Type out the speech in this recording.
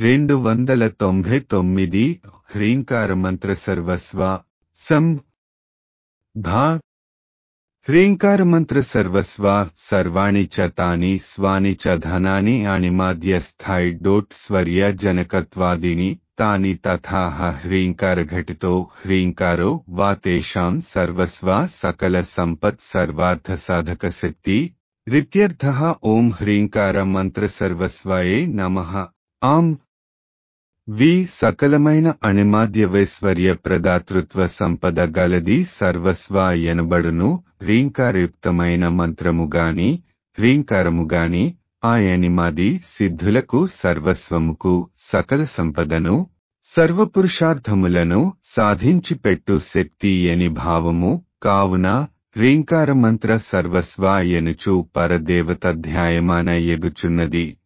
రెండు వందల తొంభై తొమ్మిది హ్రీంకారమంత్ర సర్వస్వ సం ధా హ్రీంకారమంత్ర సర్వస్వ సర్వాణి చ తాని స్వాని చ ధనాని అణిమాద్యస్థాయి డోట్ స్వర్య జనకత్వాదిని తాని తథా హ్రీంకారఘటితో హ్రీంకారో వా తేషాం సర్వస్వ సకల సంపత్ సర్వార్థ సాధక శక్తి రిత్యర్థ ఓం హ్రీంకార మంత్ర సర్వస్వాయే నమః ఆం వి సకలమైన అణిమాద్యవైశ్వర్య ప్రదాతృత్వ సంపద గలది సర్వస్వ ఎనబడును హ్రీంకారయుక్తమైన మంత్రముగాని హ్రీంకారముగాని ఆ ఎనిమాది సిద్ధులకు సర్వస్వముకు సకల సంపదను సర్వపురుషార్థములను సాధించిపెట్టు శక్తి అని భావము కావున హ్రీంకారమంత్ర సర్వస్వ ఎనుచు పరదేవత ధ్యాయమాన ఎగుచున్నది